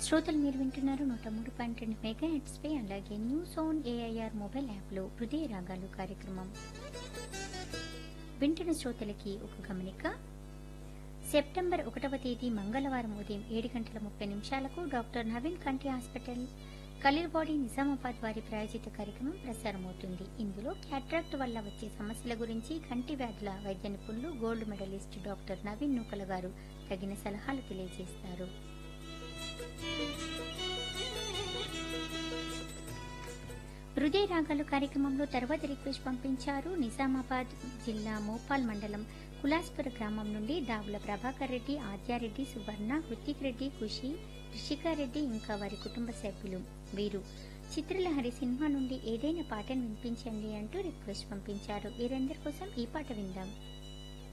శ్రోతలు మీరు వింటున్నారు నూట మూడు పాయింట్ రెండు మెగా హెడ్స్ పై అలాగే న్యూస్ ఆన్ ఏఐఆర్ మొబైల్ యాప్లో హృదయ రాగాలు కార్యక్రమం వింటున్న శ్రోతలకి ఒక గమనిక సెప్టెంబర్ ఒకటవ తేదీ మంగళవారం ఉదయం ఏడు గంటల ముప్పై నిమిషాలకు డాక్టర్ నవీన్ కంటి హాస్పిటల్ కలిల్వాడి నిజామాబాద్ వారి ప్రాయోజిత కార్యక్రమం ప్రసారమవుతుంది ఇందులో క్యాట్రాక్ట్ వల్ల వచ్చే సమస్యల గురించి కంటి వ్యాధుల వైద్య నిపుణులు gold medalist doctor Naveen Nukala garu తగిన సలహాలు తెలియజేస్తారు హృదయ రాగాలు కార్యక్రమంలో తర్వాత రిక్వెస్ట్ పంపించారు నిజామాబాద్ జిల్లా మోపాల్ మండలం కులాస్పుర గ్రామం నుండి దావుల ప్రభాకర్ రెడ్డి ఆద్యారెడ్డి సువర్ణ హృతిక్ రెడ్డి ఖుషి రిషికారెడ్డి ఇంకా వారి కుటుంబ సభ్యులు వీరు చిత్రలహరి సినిమా నుండి ఏదైనా పాటను వినిపించండి అంటూ రిక్వెస్ట్ పంపించారు వీరందరి కోసం ఈ పాట విందాం